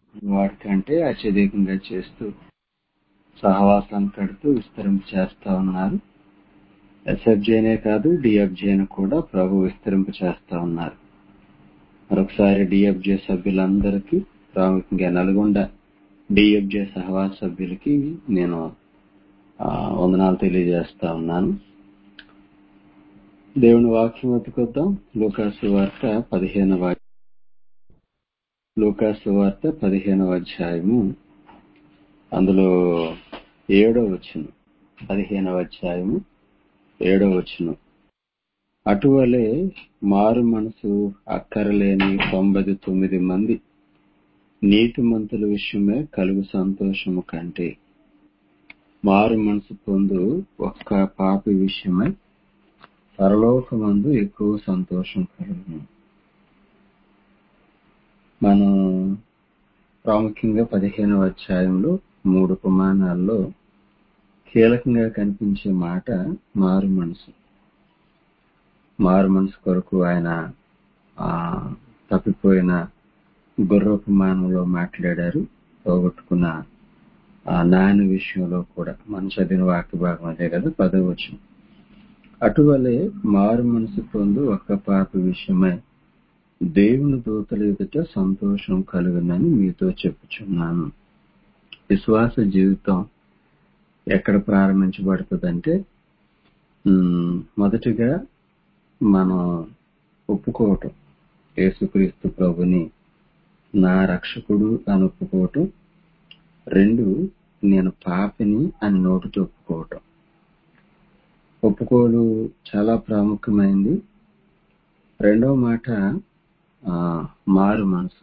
వాడికంటే అత్యధికంగా చేస్తూ సహవాసాన్ని కడుతూ విస్తరింప చేస్తా ఉన్నారు ఎస్ఎఫ్జేనే కాదు డిఎఫ్జేను కూడా ప్రభు విస్తరింప చేస్తా ఉన్నారు మరొకసారి డిఎఫ్జే సభ్యులందరికీ ప్రాముఖ్యంగా నల్గొండ డిఎఫ్జే సహవాస సభ్యులకి నేను ఆ, వందనాలు తెలియజేస్తా ఉన్నాను దేవుని వాక్యం వెతుకొద్దాం లూకాసు వార్త పదిహేనవ లూకాసు వార్త పదిహేనవ అధ్యాయము అందులో ఏడో వచ్చును పదిహేనవ అధ్యాయము ఏడో వచ్చును అటువలే మారు మనసు అక్కరలేని తొంభై తొమ్మిది మంది నీతిమంతుల విషయమే కలుగు సంతోషము కంటే మారు మనసు పొందు ఒక్క పాపి విషయమై పరలోకమందు ఎక్కువ సంతోషం కలుగును మనం ప్రాముఖ్యంగా పదిహేనవ అధ్యాయంలో మూడు ప్రమాణాల్లో కీలకంగా కనిపించే మాట మారు మనసు మారు మనసు కొరకు ఆయన ఆ తప్పిపోయిన గుర్రపమానంలో మాట్లాడారు పోగొట్టుకున్న ఆ నాయన విషయంలో కూడా మన చదివిన వాక్య భాగం అదే కదా పదవచ్చు అటువలే మారు మనసు పొందు ఒక్క పాప విషయమై దేవుని దూతల ఎదుట సంతోషం కలుగునని మీతో చెప్పుచున్నాను విశ్వాస జీవితం ఎక్కడ ప్రారంభించబడుతుందంటే ఉమ్, మొదటిగా మనం ఒప్పుకోవటం యేసుక్రీస్తు ప్రభుని నా రక్షకుడు అని ఒప్పుకోవటం రెండు నేను పాపిని అని నోటితో ఒప్పుకోవటం ఒప్పుకోలు చాలా ప్రాముఖ్యమైంది రెండవ మాట ఆ, మారు మనసు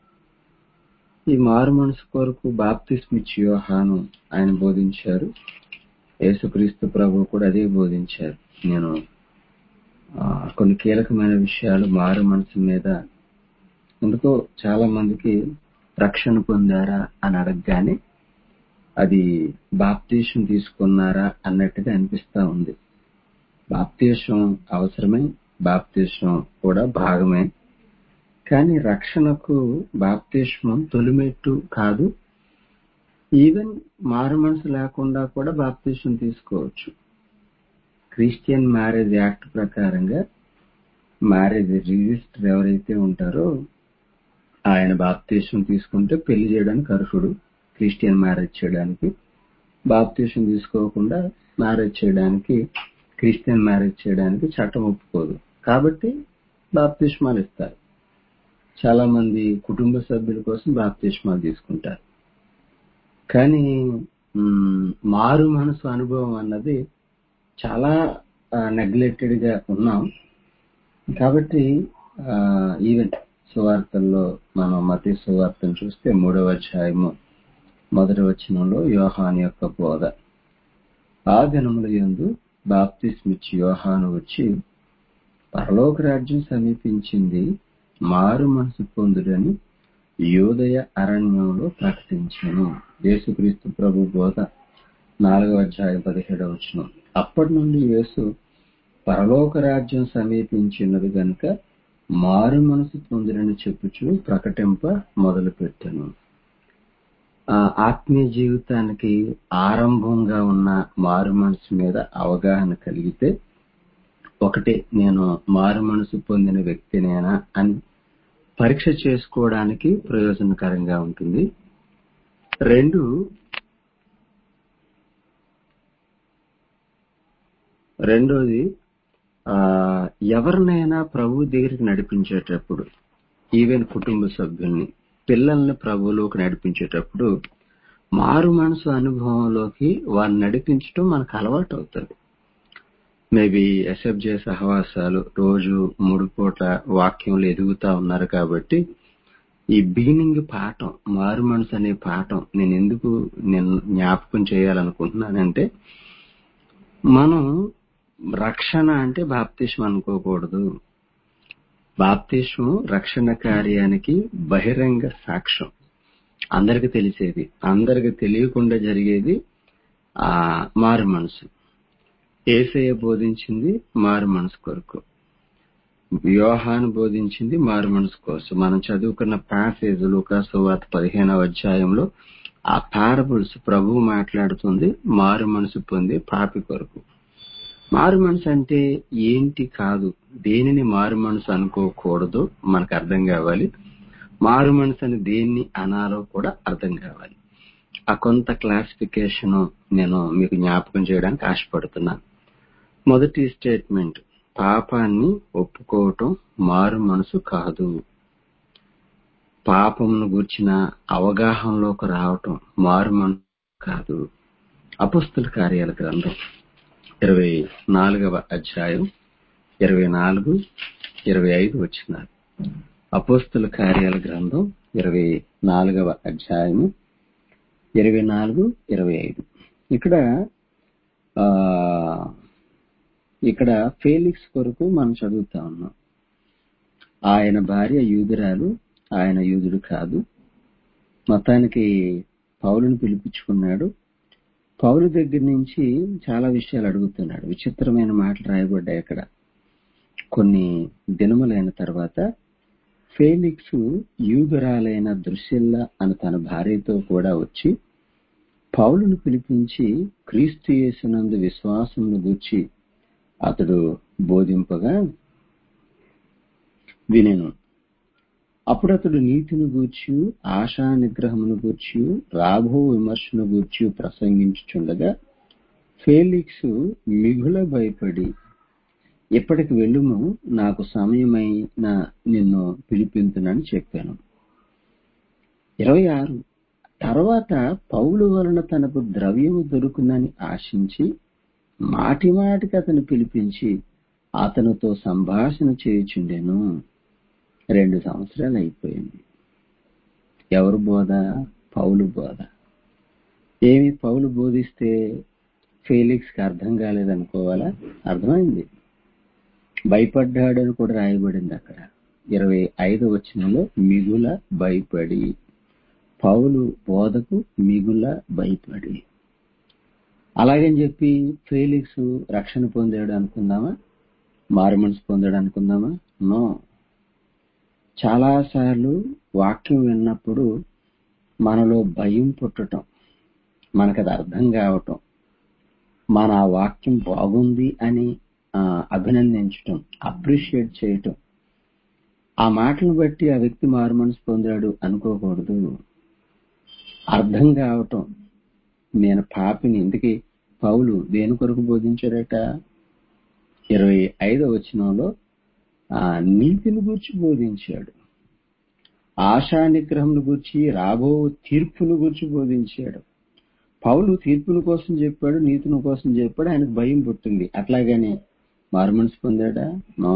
ఈ మారు మనసు కొరకు బాప్తిస్మిచ్ యోహాను ఆయన బోధించారు యేసుక్రీస్తు ప్రభు కూడా అదే బోధించారు నేను ఆ, కొన్ని కీలకమైన విషయాలు మారు మనసు మీద ఎందుకో చాలా మందికి రక్షణ పొందారా అని అడగగానే అది బాప్తీసం తీసుకున్నారా అన్నట్టుగా అనిపిస్తా ఉంది బాప్తీసం అవసరమే బాప్తీసం కూడా భాగమే కానీ రక్షణకు బాప్తీసం తొలిమెట్టు కాదు ఈవెన్ మారు మనసు లేకుండా కూడా బాప్తీసం తీసుకోవచ్చు క్రిస్టియన్ మ్యారేజ్ యాక్ట్ ప్రకారంగా మ్యారేజ్ రిజిస్టర్ ఎవరైతే ఉంటారో ఆయన బాప్తీసం తీసుకుంటే పెళ్లి చేయడానికి అర్హుడు క్రిస్టియన్ మ్యారేజ్ చేయడానికి బాప్తీసం తీసుకోకుండా మ్యారేజ్ చేయడానికి క్రిస్టియన్ మ్యారేజ్ చేయడానికి చట్టం ఒప్పుకోదు కాబట్టి బాప్తిష్మాలు ఇస్తారు చాలా మంది కుటుంబ సభ్యుల కోసం బాప్తిష్మాలు తీసుకుంటారు కానీ మ్, మారు మనసు అనుభవం అన్నది చాలా నెగ్లెక్టెడ్ గా ఉన్నాం కాబట్టి ఈవెన్ సువార్తల్లో మనం మతి సువార్తను చూస్తే మూడవ అధ్యాయము మొదటి వచనంలో యోహాను యొక్క బోధ ఆ దినముల యందు బాప్తిస్మిచ్చి యోహాను వచ్చి పరలోక రాజ్యం సమీపించింది మారు మనసు పొందుడని యోదయ అరణ్యంలో ప్రకటించాను యేసుక్రీస్తు ప్రభు బోధ నాలుగవ అధ్యాయం పదిహేడవ వచనం అప్పటి నుండి యేసు పరలోక రాజ్యం సమీపించినది గనుక మారు మనసు పొందిరని చెప్పుచు ప్రకటింప మొదలు పెట్టాను ఆ ఆత్మీయ జీవితానికి ఆరంభంగా ఉన్న మారు మనసు మీద అవగాహన కలిగితే ఒకటి నేను మారు మనసు పొందిన వ్యక్తినేనా అని పరీక్ష చేసుకోవడానికి ప్రయోజనకరంగా ఉంటుంది రెండు రెండోది ఆ ఎవరినైనా ప్రభు దగ్గరికి నడిపించేటప్పుడు ఈవెన్ కుటుంబ సభ్యుల్ని పిల్లల్ని ప్రభువులోకి నడిపించేటప్పుడు మారు మనసు అనుభవంలోకి వారిని నడిపించడం మనకు అలవాటు అవుతుంది మేబీ ఎస్ఎఫ్జే సహవాసాలు రోజు మూడు పూట్ల వాక్యంలో ఎదుగుతా ఉన్నారు కాబట్టి ఈ బిగినింగ్ పాఠం మారు మనసు అనే పాఠం నేను ఎందుకు నేను జ్ఞాపకం చేయాలనుకుంటున్నానంటే మనం రక్షణ అంటే బాప్తిష్యం అనుకోకూడదు బాప్తిష్యం రక్షణ కార్యానికి బహిరంగ సాక్ష్యం అందరికి తెలిసేది అందరికి తెలియకుండా జరిగేది ఆ మారు మనసు ఏసయ్య బోధించింది మారు మనసు కొరకు యోహాను బోధించింది మారు మనసు కోసం మనం చదువుకున్న ప్యాసేజ్ లూకాసువాత పదిహేనవ అధ్యాయంలో ఆ పారబుల్స్ ప్రభువు మాట్లాడుతుంది మారు మనసు పొందే పాపి కొరకు మారు మనసు అంటే ఏంటి కాదు దేనిని మారు మనసు అనుకోకూడదు మనకు అర్థం కావాలి మారు మనసు అని దేన్ని అనాలో కూడా అర్థం కావాలి ఆ కొంత క్లాసిఫికేషన్ నేను మీకు జ్ఞాపకం చేయడానికి ఆశపడుతున్నాను మొదటి స్టేట్మెంట్ పాపాన్ని ఒప్పుకోవటం మారు మనసు కాదు పాపమును గూర్చిన అవగాహనలోకి రావటం మారు మనసు కాదు అపుస్తుల కార్యాల గ్రంథం ఇరవై నాలుగవ అధ్యాయం ఇరవై నాలుగు ఇరవై ఐదు వచ్చినారు అపోస్తుల కార్యాల గ్రంథం ఇరవై నాలుగవ అధ్యాయము ఇరవై నాలుగు ఇరవై ఐదు ఇక్కడ ఆ ఇక్కడ ఫేలిక్స్ కొరకు మనం చదువుతా ఉన్నాం ఆయన భార్య యూదురాలు ఆయన యూదుడు కాదు మొత్తానికి పౌలుని పిలిపించుకున్నాడు పౌలు దగ్గర నుంచి చాలా విషయాలు అడుగుతున్నాడు విచిత్రమైన మాటలు రాయబడ్డాయి అక్కడ కొన్ని దినములైన తర్వాత ఫేలిక్స్ యూదురాలైన దృశ్యల్లా అని తన భార్యతో కూడా వచ్చి పౌలును పిలిపించి క్రీస్తు యేసునందు విశ్వాసమును గూర్చి అతడు బోధింపగా వినెను అప్పుడు అతడు నీతిని గూర్చి ఆశా నిగ్రహమును గూర్చి రాబో విమర్శను గూర్చి ప్రసంగించుచుండగా ఫేలిక్స్ మిగుల భయపడి ఇప్పటికి వెళ్ళుము నాకు సమయమైన నిన్ను పిలిపించునని చెప్పాను ఇరవై ఆరు తర్వాత పౌలు వలన తనకు ద్రవ్యము దొరుకునని ఆశించి మాటి మాటికి అతను పిలిపించి అతనితో సంభాషణ చేయుచుండెను రెండు సంవత్సరాలు అయిపోయింది ఎవరు బోధ పౌలు బోధ ఏమి పౌలు బోధిస్తే ఫేలిక్స్ కి అర్థం కాలేదనుకోవాలా అర్థమైంది భయపడ్డాడని కూడా రాయబడింది అక్కడ ఇరవై ఐదు వచనంలో మిగుల భయపడి పౌలు బోధకు మిగుల భయపడి అలాగని చెప్పి ఫేలిక్స్ రక్షణ పొందాడు అనుకుందామా మారు మనసు పొందాడు అనుకుందామా నో చాలా సార్లు వాక్యం విన్నప్పుడు మనలో భయం పుట్టటం మనకు అది అర్థం కావటం మన ఆ వాక్యం బాగుంది అని ఆ, అభినందించటం అప్రిషియేట్ చేయటం ఆ మాటలను బట్టి ఆ వ్యక్తి మారు మనసు పొందాడు అనుకోకూడదు అర్థం కావటం నేను పాపిని ఇందుకే పౌలు దేని కొరకు బోధించాడట ఇరవై ఐదవ వచనంలో ఆ నీతిని గురించి బోధించాడు ఆశా నిగ్రహం గురించి రాబో తీర్పును గురించి బోధించాడు పౌలు తీర్పుల కోసం చెప్పాడు నీతిని కోసం చెప్పాడు ఆయనకు భయం పుట్టింది అట్లాగనే మారుమనసు పొందాడా నో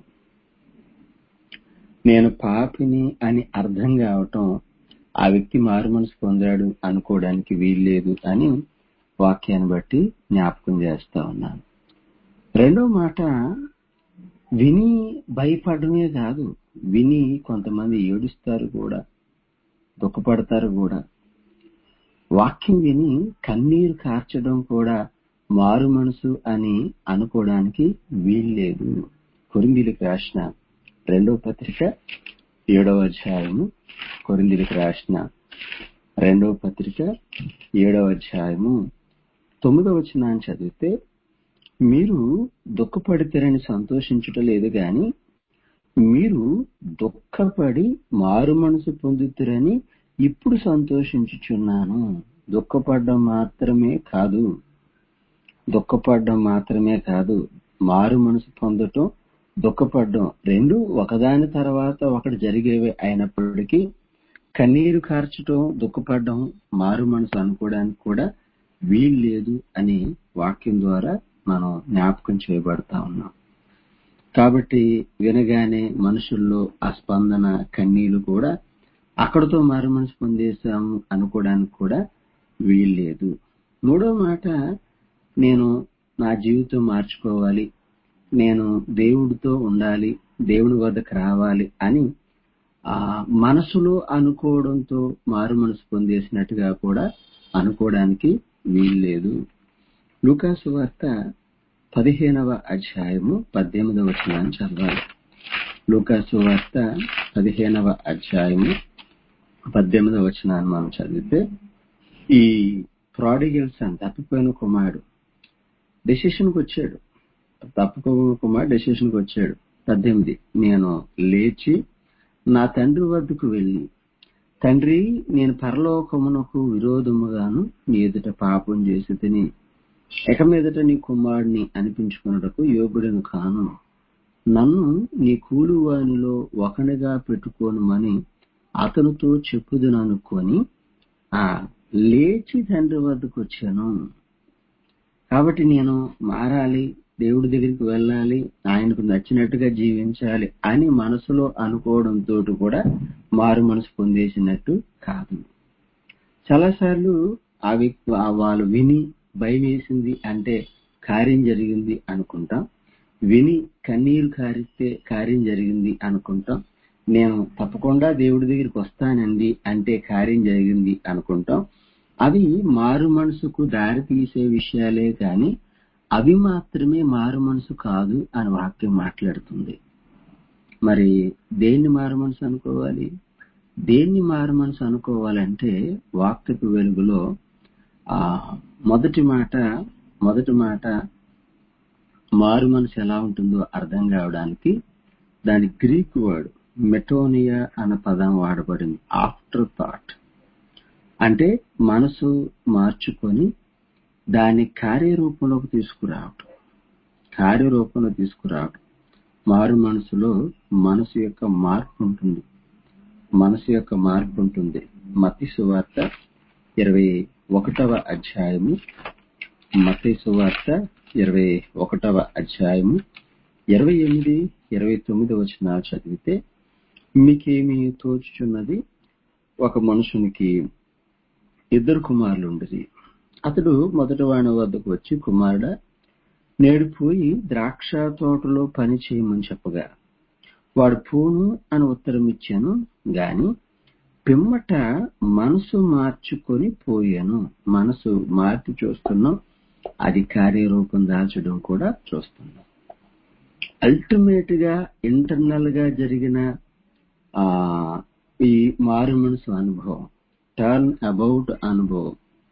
నేను పాపిని అని అర్థం కావటం ఆ వ్యక్తి మారు మనసు పొందాడు అనుకోవడానికి వీల్లేదు అని వాక్యాన్ని బట్టి జ్ఞాపకం చేస్తా ఉన్నాను రెండో మాట విని భయపడమే కాదు విని కొంతమంది ఏడుస్తారు కూడా దుఃఖపడతారు కూడా వాక్యం విని కన్నీరు కార్చడం కూడా మారు మనసు అని అనుకోవడానికి వీల్లేదు కొరిందీలకు రాసిన రెండో పత్రిక ఏడవ అధ్యాయము కొరిందీలకు రాసిన రెండవ పత్రిక ఏడవ అధ్యాయము తొమ్మిదవ వచనాన్ని చదివితే మీరు దుఃఖపడితేరని సంతోషించుట లేదు గాని మీరు దుఃఖపడి మారు మనసు పొందుతురని ఇప్పుడు సంతోషించుచున్నాను దుఃఖపడడం మాత్రమే కాదు దుఃఖపడడం మాత్రమే కాదు మారు మనసు పొందటం దుఃఖపడడం రెండు ఒకదాని తర్వాత ఒకటి జరిగేవి అయినప్పటికీ కన్నీరు కార్చటం దుఃఖపడడం మారు మనసు అనుకోవడానికి కూడా వీలు లేదు అని వాక్యం ద్వారా మనం జ్ఞాపకం చేయబడతా ఉన్నాం కాబట్టి వినగానే మనుషుల్లో ఆ స్పందన కన్నీళ్లు కూడా అక్కడతో మారు మనసు పొందేశాము అనుకోవడానికి కూడా వీల్లేదు మూడో మాట నేను నా జీవితం మార్చుకోవాలి నేను దేవుడితో ఉండాలి దేవుని వద్దకు రావాలి అని ఆ మనసులో అనుకోవడంతో మారు మనసు పొందేసినట్టుగా కూడా అనుకోవడానికి వీల్లేదు లూకాసు వార్త పదిహేనవ అధ్యాయము పద్దెనిమిదవ వచనాన్ని చదవాలి లూకాసు వార్త పదిహేనవ అధ్యాయము పద్దెనిమిదవ వచనాన్ని మనం చదివితే ఈ ప్రాడిగల్స్ అని తప్పిపోయిన కుమారుడు డెసిషన్కి వచ్చాడు తప్పుకోని కుమారుడు డెసిషన్కి వచ్చాడు పద్దెనిమిది నేను లేచి నా తండ్రి వద్దకు వెళ్ళి తండ్రి నేను పరలోకమునకు విరోధముగాను నీ ఎదుట పాపం చేసి తిని ఎక మీదట నీ కుమారుడిని అనిపించుకున్నటకు యోగుడను కాను నన్ను నీ కూలివానిలో ఒకనిగా పెట్టుకోనమని అతనితో చెప్పుదును అనుకొని ఆ లేచి తండ్రి వద్దకు వచ్చాను కాబట్టి నేను మారాలి దేవుడి దగ్గరికి వెళ్ళాలి ఆయనకు నచ్చినట్టుగా జీవించాలి అని మనసులో అనుకోవడంతో కూడా మారు మనసు పొందేసినట్టు కాదు చాలాసార్లు ఆ వ్యక్తి ఆ వాళ్ళు విని భయం వేసింది అంటే కార్యం జరిగింది అనుకుంటాం విని కన్నీరు కారిస్తే కార్యం జరిగింది అనుకుంటాం నేను తప్పకుండా దేవుడి దగ్గరికి వస్తానండి అంటే కార్యం జరిగింది అనుకుంటాం అవి మారు మనసుకు దారి తీసే విషయాలే కానీ అవి మాత్రమే మారు మనసు కాదు అని వాక్యం మాట్లాడుతుంది మరి దేన్ని మారు మనసు అనుకోవాలి దేన్ని మారు మనసు అనుకోవాలంటే వాక్యపు వెలుగులో ఆ మొదటి మాట మొదటి మాట మారు మనసు ఎలా ఉంటుందో అర్థం కావడానికి దాని గ్రీక్ వర్డ్ మెటోనియా అన్న పదం వాడబడింది ఆఫ్టర్ థాట్ అంటే మనసు మార్చుకొని దాన్ని కార్యరూపంలోకి తీసుకురావటం కార్యరూపంలో తీసుకురావటం మారు మనసులో మనసు యొక్క మార్పు ఉంటుంది మనసు యొక్క మార్పు ఉంటుంది మతి సువార్త ఇరవై ఒకటవ అధ్యాయము మతి సువార్త ఇరవై ఒకటవ అధ్యాయము ఇరవై ఎనిమిది ఇరవై తొమ్మిది వచ్చిన చదివితే మీకేమి తోచుచున్నది ఒక మనుషునికి ఇద్దరు కుమారులు ఉండేది అతడు మొదటి వాని వద్దకు వచ్చి కుమారుడ నేడు పోయి ద్రాక్ష తోటలో పని చేయమని చెప్పగా వాడు పోను అని ఉత్తరం ఇచ్చాను గాని పిమ్మట మనసు మార్చుకొని పోయాను మనసు మార్పు చూస్తున్నాం అది కార్యరూపం దాల్చడం కూడా చూస్తున్నాం అల్టిమేట్ గా ఇంటర్నల్ గా జరిగిన ఆ ఈ మారు మనసు అనుభవం టర్న్ అబౌట్ అనుభవం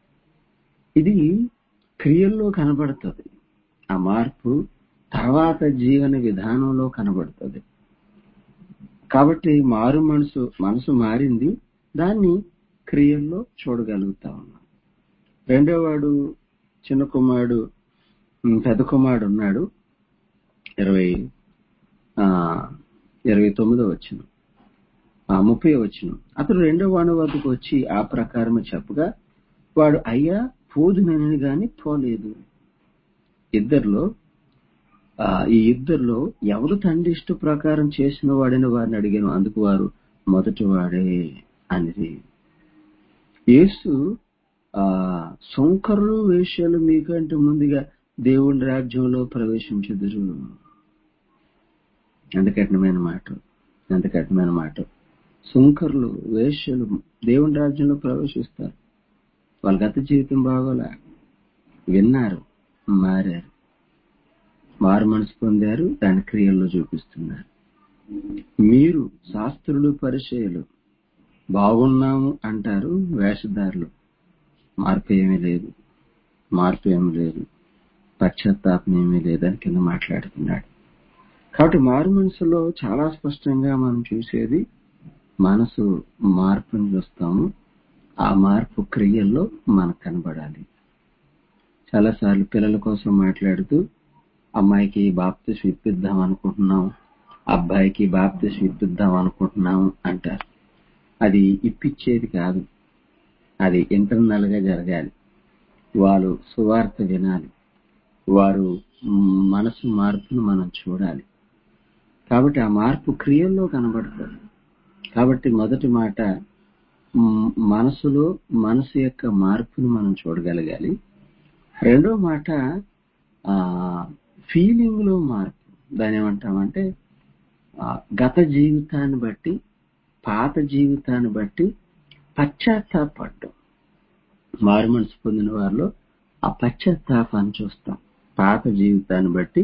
ఇది క్రియల్లో కనబడుతుంది ఆ మార్పు తర్వాత జీవన విధానంలో కనబడుతుంది కాబట్టి మారు మనసు మనసు మారింది దాన్ని క్రియల్లో చూడగలుగుతా ఉన్నాం రెండో వాడు చిన్న కుమారుడు పెద్ద కుమారుడు ఉన్నాడు ఇరవై ఆ ఇరవై తొమ్మిదో వచ్చిన ఆ ముప్పై వచ్చిన అతడు రెండో వాడి వద్దకు వచ్చి ఆ ప్రకారం చెప్పగా వాడు అయ్యా పోదునని గాని పోలేదు ఇద్దరిలో ఈ ఇద్దరిలో ఎవరు తండ్రి ఇష్ట ప్రకారం చేసిన వాడని వారిని అడిగాను అందుకు వారు మొదటి వాడే అనేది యేసు ఆ సొంకరులు వేష్యలు మీకంటే ముందుగా దేవుని రాజ్యంలో ప్రవేశించుదురు ఎంత కఠినమైన మాట ఎంత కఠినమైన మాట సుంకర్లు వేష్యలు దేవుని రాజ్యంలో ప్రవేశిస్తారు వాళ్ళ గత జీవితం బాగోలే విన్నారు మారారు మారు మనసు పొందారు దాని క్రియల్లో చూపిస్తున్నారు మీరు శాస్త్రులు పరిచయలు బాగున్నాము అంటారు వేషధారులు మార్పు ఏమీ లేదు మార్పు ఏమీ లేదు పశ్చాత్తాపం ఏమీ లేదని కింద మాట్లాడుతున్నాడు కాబట్టి మారు మనసులో చాలా స్పష్టంగా మనం చూసేది మనసు మార్పుని చూస్తాము ఆ మార్పు క్రియల్లో మనకు కనబడాలి చాలాసార్లు పిల్లల కోసం మాట్లాడుతూ అమ్మాయికి బాప్తిస్ ఇప్పిద్దాం అనుకుంటున్నాం అబ్బాయికి బాప్తిస్ ఇప్పిద్దాం అనుకుంటున్నాం అంటారు అది ఇప్పించేది కాదు అది ఇంటర్నల్ గా జరగాలి వాళ్ళు సువార్త వినాలి వారు మనసు మార్పును మనం చూడాలి కాబట్టి ఆ మార్పు క్రియల్లో కనబడుతుంది కాబట్టి మొదటి మాట మనసులో మనసు యొక్క మార్పును మనం చూడగలగాలి రెండో మాట ఆ ఫీలింగ్ లో మార్పు దాని ఏమంటామంటే గత జీవితాన్ని బట్టి పాత జీవితాన్ని బట్టి పశ్చాత్తాపడ్డం మారు మనసు పొందిన వారిలో ఆ పశ్చాత్తాపాన్ని చూస్తాం పాత జీవితాన్ని బట్టి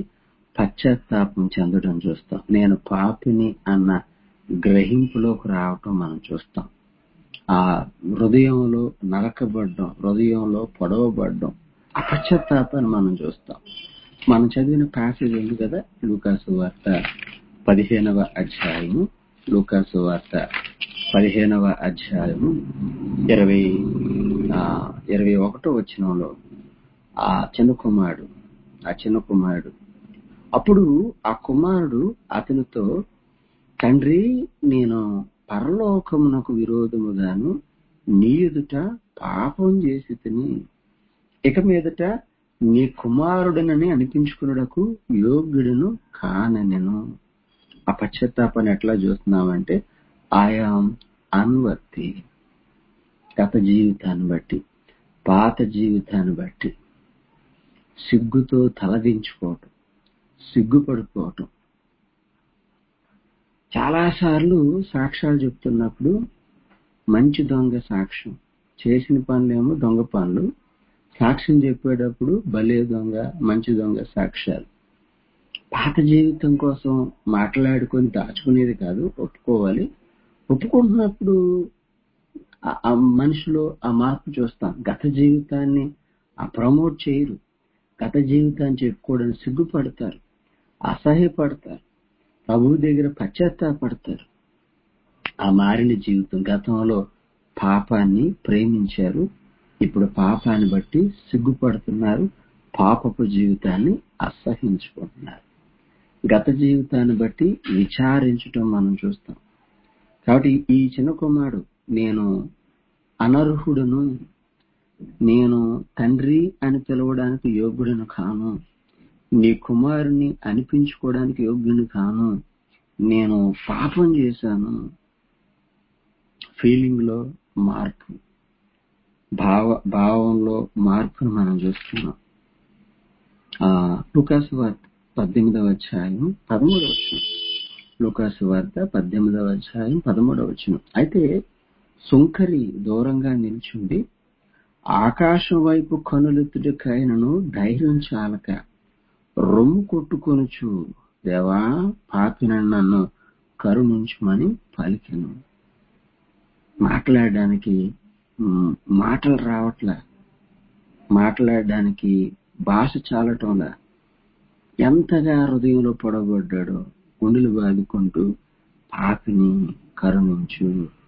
పశ్చాత్తాపం చెందడం చూస్తాం నేను పాపిని అన్న గ్రహింపులోకి రావటం మనం చూస్తాం ఆ హృదయంలో నరకబడ్డం హృదయంలో పొడవబడ్డం ఆ పశ్చాత్తాపాన్ని మనం చూస్తాం మనం చదివిన ప్యాసేజ్ ఉంది కదా లూకాసు వార్త పదిహేనవ అధ్యాయము లూకాసు వార్త పదిహేనవ అధ్యాయము ఇరవై ఆ, ఇరవై ఒకటో వచనంలో ఆ చిన్న కుమారుడు ఆ చిన్న కుమారుడు అప్పుడు ఆ కుమారుడు అతనితో తండ్రి నేను పరలోకమునకు విరోధముగాను నీ ఎదుట పాపం చేసి తిని ఇక మీదట నీ కుమారుడనని అనిపించుకున్నటకు యోగ్యుడును కాననెను ఆ పశ్చాత్తాపాన్ని ఎట్లా చూస్తున్నామంటే ఆయాం అన్వర్తి గత జీవితాన్ని బట్టి పాత జీవితాన్ని బట్టి సిగ్గుతో తలదించుకోవటం సిగ్గుపడిపోవటం చాలాసార్లు సాక్ష్యాలు చెప్తున్నప్పుడు మంచి దొంగ సాక్ష్యం చేసిన పనులేమో దొంగ పనులు సాక్ష్యం చెప్పేటప్పుడు భలే దొంగ మంచి దొంగ సాక్ష్యాలు పాత జీవితం కోసం మాట్లాడుకొని దాచుకునేది కాదు ఒప్పుకోవాలి ఒప్పుకుంటున్నప్పుడు ఆ- ఆ మనిషిలో ఆ మార్పు చూస్తాం గత జీవితాన్ని ఆ ప్రమోట్ చేయరు గత జీవితాన్ని చెప్పుకోవడానికి సిగ్గుపడతారు అసహ్యపడతారు ప్రభువు దగ్గర పశ్చాత్తాపడతారు ఆ మారిన జీవితం గతంలో పాపాన్ని ప్రేమించారు ఇప్పుడు పాపాన్ని బట్టి సిగ్గుపడుతున్నారు పాపపు జీవితాన్ని అసహించుకుంటున్నారు గత జీవితాన్ని బట్టి విచారించటం మనం చూస్తాం కాబట్టి ఈ చిన్న కుమారుడు నేను అనర్హుడును నేను తండ్రి అని పిలవడానికి యోగ్యుడను కాను నీ కుమారుని అనిపించుకోవడానికి యోగ్యుని కాను నేను పాపం చేశాను ఫీలింగ్ లో మార్పు భావ భావంలో మార్పును మనం చూస్తున్నాం ఆ లుకాసు వార్త పద్దెనిమిదవ అధ్యాయం పదమూడవ వచ్చిన లుకాసు వార్త పద్దెనిమిదవ అధ్యాయం పదమూడవ వచ్చిన అయితే సుంకరి దూరంగా నిల్చుండి ఆకాశం వైపు కనులెత్తుడికైనను ధైర్యం చాలక రొమ్ము కొట్టుకొనుచు దేవా పాపిన నన్ను కరుణించమని పలికెను మాట్లాడడానికి మ్, మాటలు రావట్లే మాట్లాడడానికి భాష చాలటంలా ఎంతగా హృదయంలో పొడబడ్డాడో గుండెలు బాదుకుంటూ పాపిని కరుణించు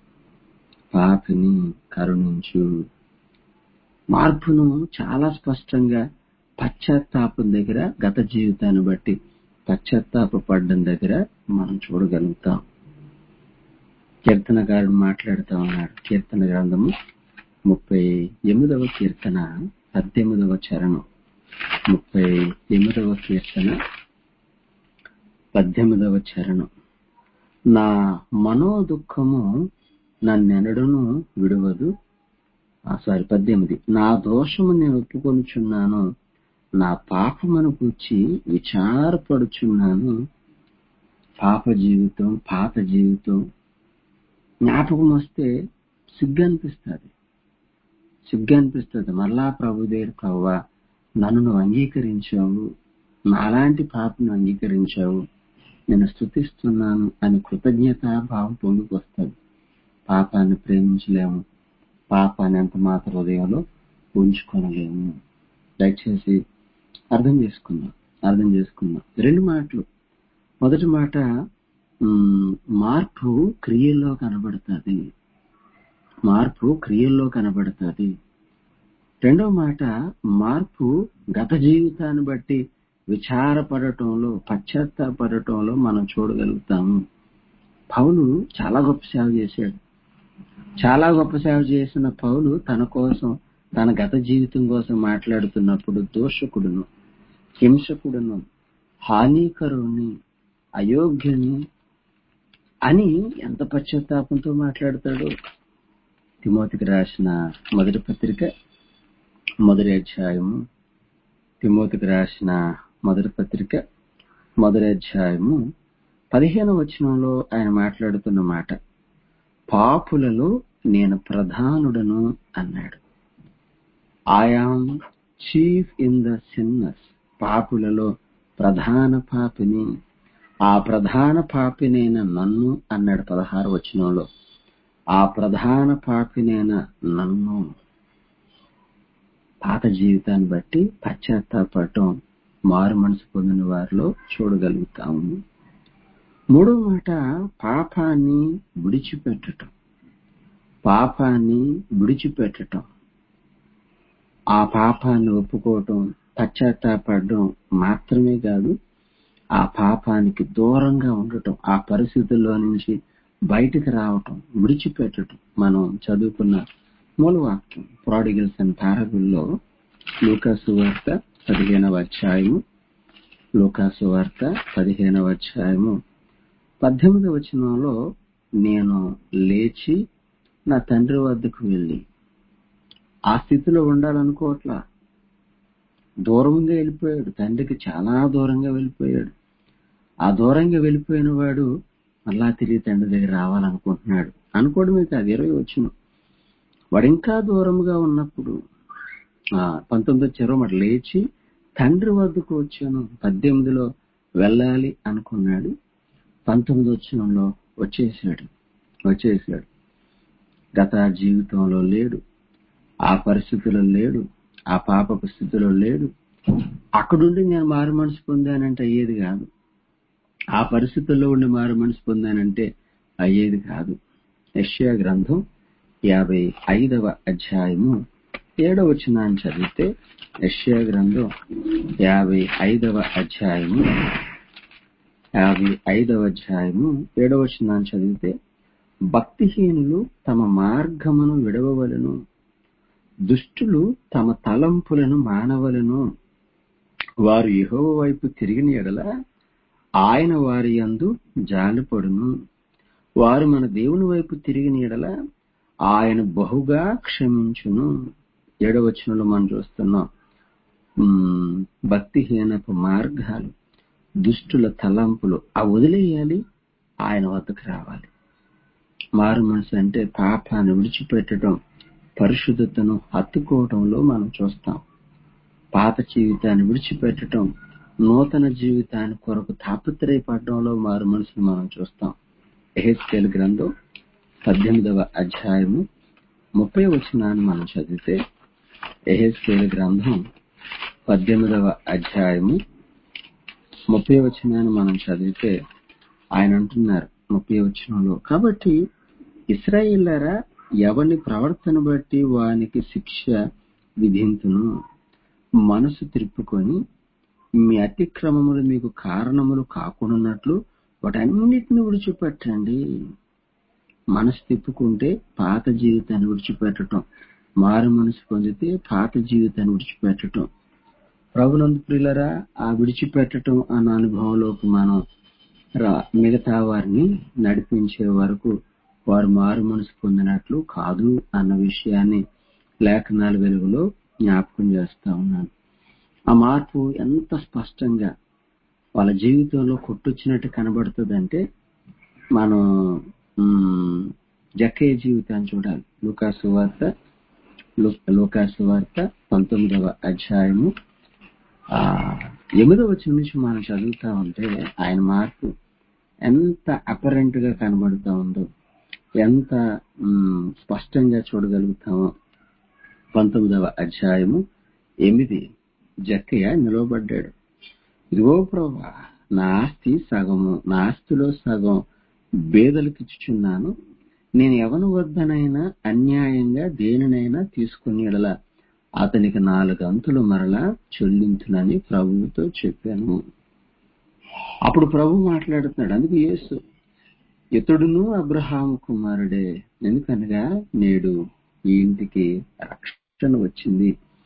పాపిని కరుణించు మార్పును చాలా స్పష్టంగా పశ్చాత్తాపం దగ్గర గత జీవితాన్ని బట్టి పశ్చాత్తాప పడ్డం దగ్గర మనం చూడగలుగుతాం కీర్తనకారుడు మాట్లాడుతూ ఉన్నాడు కీర్తన గ్రంథము ముప్పై ఎనిమిదవ కీర్తన పద్దెనిమిదవ చరణం ముప్పై ఎనిమిదవ కీర్తన పద్దెనిమిదవ చరణం నా మనోదుఖము నన్నెనడును విడువదు ఆ, సారీ పద్దెనిమిది నా దోషము నేను ఒప్పుకొనుచున్నాను నా పాపమును కూర్చి విచారపడుచున్నాను పాప జీవితం పాత జీవితం జ్ఞాపకం వస్తే సిగ్గు అనిపిస్తుంది సిగ్గు అనిపిస్తుంది మరలా ప్రభు దగ్గర ప్రవ్వా నన్ను నువ్వు అంగీకరించావు నాలాంటి పాపను అంగీకరించావు నేను స్థుతిస్తున్నాను అని కృతజ్ఞత భావం పొందుకొస్తుంది పాపాన్ని ప్రేమించలేము పాపాన్ని ఎంత మాత్రం హృదయంలో ఉంచుకొనలేము దయచేసి అర్థం చేసుకుందాం అర్థం చేసుకుందాం రెండు మాటలు మొదటి మాట మ్, మార్పు క్రియల్లో కనబడుతుంది మార్పు క్రియల్లో కనబడుతుంది రెండవ మాట మార్పు గత జీవితాన్ని బట్టి విచారపడటంలో పశ్చాత్తాపడటంలో మనం చూడగలుగుతాము పౌలు చాలా గొప్ప సేవ చేశాడు చాలా గొప్ప సేవ చేసిన పౌలు తన కోసం తన గత జీవితం కోసం మాట్లాడుతున్నప్పుడు దోషకుడును హింసకుడును హానికరుని అయోగ్యుని అని ఎంత పశ్చాత్తాపంతో మాట్లాడతాడు తిమోతికి రాసిన మొదటి పత్రిక మొదటి అధ్యాయము తిమోతికి రాసిన మొదటి పత్రిక మొదటి అధ్యాయము పదిహేను వచనంలో ఆయన మాట్లాడుతున్న మాట పాపులలో నేను ప్రధానుడను అన్నాడు I am chief in the sinners పాపులలో ప్రధాన పాపిని ఆ ప్రధాన పాపినైన నన్ను అన్నాడు పదహారు వచనంలో ఆ ప్రధాన పాపినైన నన్ను పాత జీవితాన్ని బట్టి పశ్చాత్తాపడటం మారు మనసు పొందిన వారిలో చూడగలుగుతాము మూడో మాట పాపాన్ని విడిచిపెట్టటం పాపాన్ని విడిచిపెట్టటం ఆ పాపాన్ని ఒప్పుకోవటం పశ్చాత్తాపడడం మాత్రమే కాదు ఆ పాపానికి దూరంగా ఉండటం ఆ పరిస్థితుల్లో నుంచి బయటకు రావటం విడిచిపెట్టడం మనం చదువుకున్న మూలవాక్యం ప్రాడిగల్స్ అండ్ పారబుల్లో లూకాసు వార్త పదిహేనవ అధ్యాయము లూకాసు వార్త పదిహేనవ అధ్యాయము పద్దెనిమిదవ వచనంలో నేను లేచి నా తండ్రి వద్దకు వెళ్ళి ఆ స్థితిలో ఉండాలనుకోవట్లా దూరంగా వెళ్ళిపోయాడు తండ్రికి చాలా దూరంగా వెళ్ళిపోయాడు ఆ దూరంగా వెళ్ళిపోయిన వాడు మళ్ళా తిరిగి తండ్రి దగ్గర రావాలనుకుంటున్నాడు అనుకోవడమే కాదు ఇరవై వచ్చిన వాడు ఇంకా దూరంగా ఉన్నప్పుడు ఆ పంతొమ్మిది చెరవ మరి లేచి తండ్రి వద్దకు వచ్చాను పద్దెనిమిదిలో వెళ్ళాలి అనుకున్నాడు పంతొమ్మిది వచ్చినంలో వచ్చేసాడు వచ్చేసాడు గత జీవితంలో లేడు ఆ పరిస్థితిలో లేడు ఆ పాపపు స్థితిలో లేడు అక్కడుండి నేను మారు మనసు పొందానంటే అయ్యేది కాదు ఆ పరిస్థితుల్లో ఉండి మారు మనసు పొందానంటే అయ్యేది కాదు యష్యా గ్రంథం యాభై ఐదవ అధ్యాయము ఏడవ వచనాన్ని చదివితే యష్యా గ్రంథం యాభై ఐదవ అధ్యాయము యాభై ఐదవ అధ్యాయము ఏడవ వచనాన్ని చదివితే భక్తిహీనులు తమ మార్గమును విడవవలను దుష్టులు తమ తలంపులను మానవలను వారు యెహోవ వైపు తిరిగిన ఎడల ఆయన వారి యందు జాలిపడును వారు మన దేవుని వైపు తిరిగిన ఎడల ఆయన బహుగా క్షమించును ఏడవచనంలో మనం చూస్తున్నాం ఉమ్, భక్తిహీనపు మార్గాలు దుష్టుల తలంపులు ఆ వదిలేయాలి ఆయన వద్దకు రావాలి మారు మనసు అంటే పాపాన్ని విడిచిపెట్టడం పరిశుద్ధతను హత్తుకోవడంలో మనం చూస్తాం పాత జీవితాన్ని విడిచిపెట్టడం నూతన జీవితాన్ని కొరకు తాపత్రయపడడంలో మారు మనసును మనం చూస్తాం ఎహెచ్కేల్ గ్రంథం పద్దెనిమిదవ అధ్యాయము ముప్పై వచనాన్ని మనం చదివితే ఎహెచ్కేల్ గ్రంథం పద్దెనిమిదవ అధ్యాయము ముప్పై వచనాన్ని మనం చదివితే ఆయన అంటున్నారు ముప్పై వచనంలో కాబట్టి ఇస్రాయిల్లరా ఎవని ప్రవర్తన బట్టి వానికి శిక్ష విధింతును మనసు తిరుపుకొని మీ అతిక్రమములు మీకు కారణములు కాకుండాన్నట్లు వాటన్నిటిని విడిచిపెట్టండి మనసు తిప్పుకుంటే పాత జీవితాన్ని విడిచిపెట్టడం మారు మనసు పొందితే పాత జీవితాన్ని విడిచిపెట్టడం ప్రభునందు ప్రియులరా ఆ విడిచిపెట్టడం అన్న అనుభవంలోకి మనం రా- మిగతా వారిని నడిపించే వరకు వారు మారు మనసు పొందినట్లు కాదు అన్న విషయాన్ని లేఖనాల వెలుగులో జ్ఞాపకం చేస్తా ఉన్నాను ఆ మార్పు ఎంత స్పష్టంగా వాళ్ళ జీవితంలో కొట్టొచ్చినట్టు కనబడుతుందంటే మనం మ్, జక్కయ్య జీవితాన్ని చూడాలి లూకాసు వార్త లూ- లూకాసు వార్త పంతొమ్మిదవ అధ్యాయము ఆ ఎనిమిదవ వచ్చిన నుంచి మనం చదువుతా ఉంటే ఆయన మార్పు ఎంత అపరెంట్ గా కనబడుతా ఉందో ఎంత మ్, స్పష్టంగా చూడగలుగుతామో పంతొమ్మిదవ అధ్యాయము ఎనిమిది జక్కయ్య నిలవబడ్డాడు ఇదిగో ప్రభా నా ఆస్తి సగము నా ఆస్తిలో సగం బేదలకు ఇచ్చుచున్నాను నేను ఎవని వద్దనైనా అన్యాయంగా దేనినైనా తీసుకుని ఎడల అతనికి నాలుగు అంతులు మరలా చెల్లించునని ప్రభువుతో చెప్పాను అప్పుడు ప్రభు మాట్లాడుతున్నాడు అందుకు యేసు ఇతడును అబ్రహాము కుమారుడే ఎందుకనగా నేడు ఈ ఇంటికి రక్షణ వచ్చింది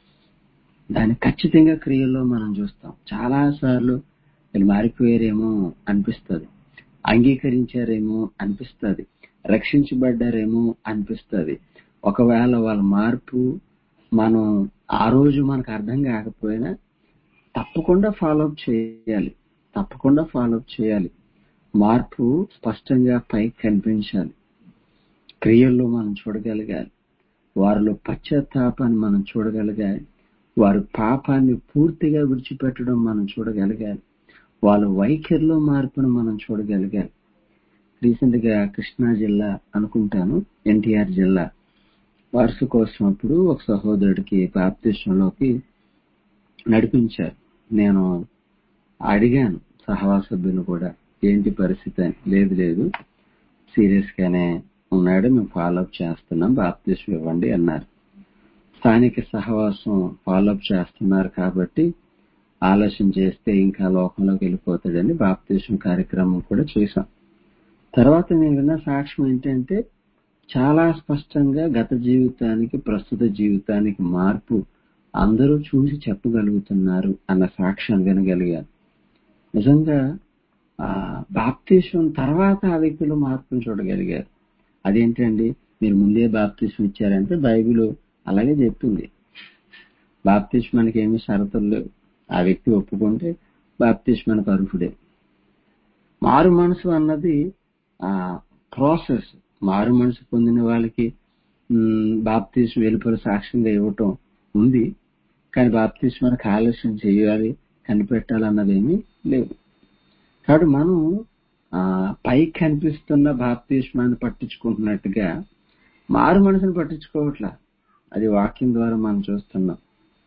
దాన్ని ఖచ్చితంగా క్రియల్లో మనం చూస్తాం చాలా సార్లు వీళ్ళు మారిపోయారేమో అనిపిస్తుంది అంగీకరించారేమో అనిపిస్తుంది రక్షించబడ్డారేమో అనిపిస్తుంది ఒకవేళ వాళ్ళ మార్పు మనం ఆ రోజు మనకు అర్థం కాకపోయినా తప్పకుండా ఫాలోఅప్ చేయాలి తప్పకుండా ఫాలోఅప్ చేయాలి మార్పు స్పష్టంగా పైకి కనిపించాలి క్రియల్లో మనం చూడగలగాలి వారిలో పశ్చాత్తాపాన్ని మనం చూడగలగాలి వారి పాపాన్ని పూర్తిగా విడిచిపెట్టడం మనం చూడగలగాలి వాళ్ళ వైఖరిలో మార్పును మనం చూడగలిగాం రీసెంట్ గా కృష్ణా జిల్లా అనుకుంటాను ఎన్టీఆర్ జిల్లా వార్షికోత్సవం అప్పుడు ఒక సహోదరుడికి బాప్తిష్టంలోకి నడిపించారు నేను అడిగాను సహవాస సభ్యులు కూడా ఏంటి పరిస్థితి అని లేదు లేదు సీరియస్ గానే ఉన్నాడు మేము ఫాలోఅప్ చేస్తున్నాం బాప్తిష్టం ఇవ్వండి అన్నారు స్థానిక సహవాసం ఫాలోఅప్ చేస్తున్నారు కాబట్టి ఆలోచన చేస్తే ఇంకా లోకంలోకి వెళ్ళిపోతాడని బాప్తిష్టం కార్యక్రమం కూడా చేశాం తర్వాత నేను విన్న సాక్ష్యం ఏంటంటే చాలా స్పష్టంగా గత జీవితానికి ప్రస్తుత జీవితానికి మార్పు అందరూ చూసి చెప్పగలుగుతున్నారు అన్న సాక్ష్యం వినగలిగాను నిజంగా ఆ బాప్తీసం తర్వాత ఆ వ్యక్తిలో మార్పును చూడగలిగారు అదేంటండి మీరు ముందే బాప్తీసం ఇచ్చారంటే బైబిల్ అలాగే చెప్తుంది బాప్తిష్మానికి ఏమి షరతులు లేవు ఆ వ్యక్తి ఒప్పుకుంటే బాప్తిష్మానికి అర్హుడే మారు మనసు అన్నది ఆ ప్రాసెస్ మారు మనసు పొందిన వాళ్ళకి బాప్తీసం వెలుపల సాక్ష్యంగా ఇవ్వటం ఉంది కానీ బాప్తీస్మానికి ఆలస్యం చేయాలి కనిపెట్టాలన్నది ఏమీ లేదు కాబట్టి మనం ఆ పైకి కనిపిస్తున్న బాప్తీస్మాన్ని పట్టించుకుంటున్నట్టుగా మారు మనసును పట్టించుకోవట్లా అది వాక్యం ద్వారా మనం చూస్తున్నాం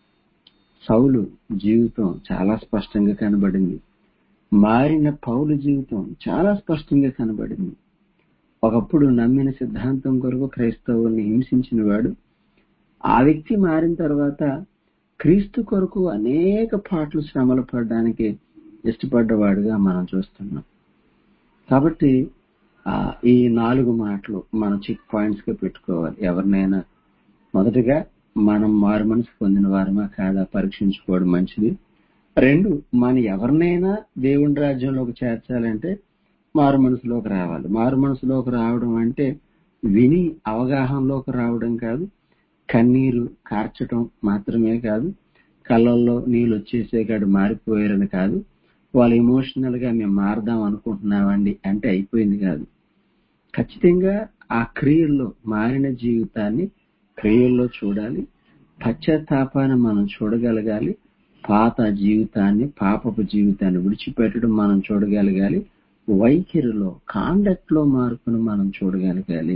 సౌలు జీవితం చాలా స్పష్టంగా కనబడింది మారిన పౌలు జీవితం చాలా స్పష్టంగా కనబడింది ఒకప్పుడు నమ్మిన సిద్ధాంతం కొరకు క్రైస్తవుల్ని హింసించిన వాడు ఆ వ్యక్తి మారిన తర్వాత క్రీస్తు కొరకు అనేక పాటలు శ్రమలు పడడానికి ఇష్టపడ్డవాడుగా మనం చూస్తున్నాం కాబట్టి ఈ నాలుగు మాటలు మనం చెక్ పాయింట్స్ గా పెట్టుకోవాలి ఎవరినైనా మొదటగా మనం మారు మనసు పొందిన వారమా కాదా పరీక్షించుకోవడం మంచిది రెండు మన ఎవరినైనా దేవుని రాజ్యంలోకి చేర్చాలంటే మారు మనసులోకి రావాలి మారు మనసులోకి రావడం అంటే విని అవగాహనలోకి రావడం కాదు కన్నీరు కార్చటం మాత్రమే కాదు కళ్ళల్లో నీళ్ళు వచ్చేసే కాడు మారిపోయారని కాదు వాళ్ళు ఎమోషనల్ గా మేము మారదాం అనుకుంటున్నామండి అంటే అయిపోయింది కాదు ఖచ్చితంగా ఆ క్రియల్లో మారిన జీవితాన్ని క్రియల్లో చూడాలి పశ్చాత్తాపాన్ని మనం చూడగలగాలి పాత జీవితాన్ని పాపపు జీవితాన్ని విడిచిపెట్టడం మనం చూడగలగాలి వైఖరిలో కాండక్ట్ లో మార్పును మనం చూడగలగాలి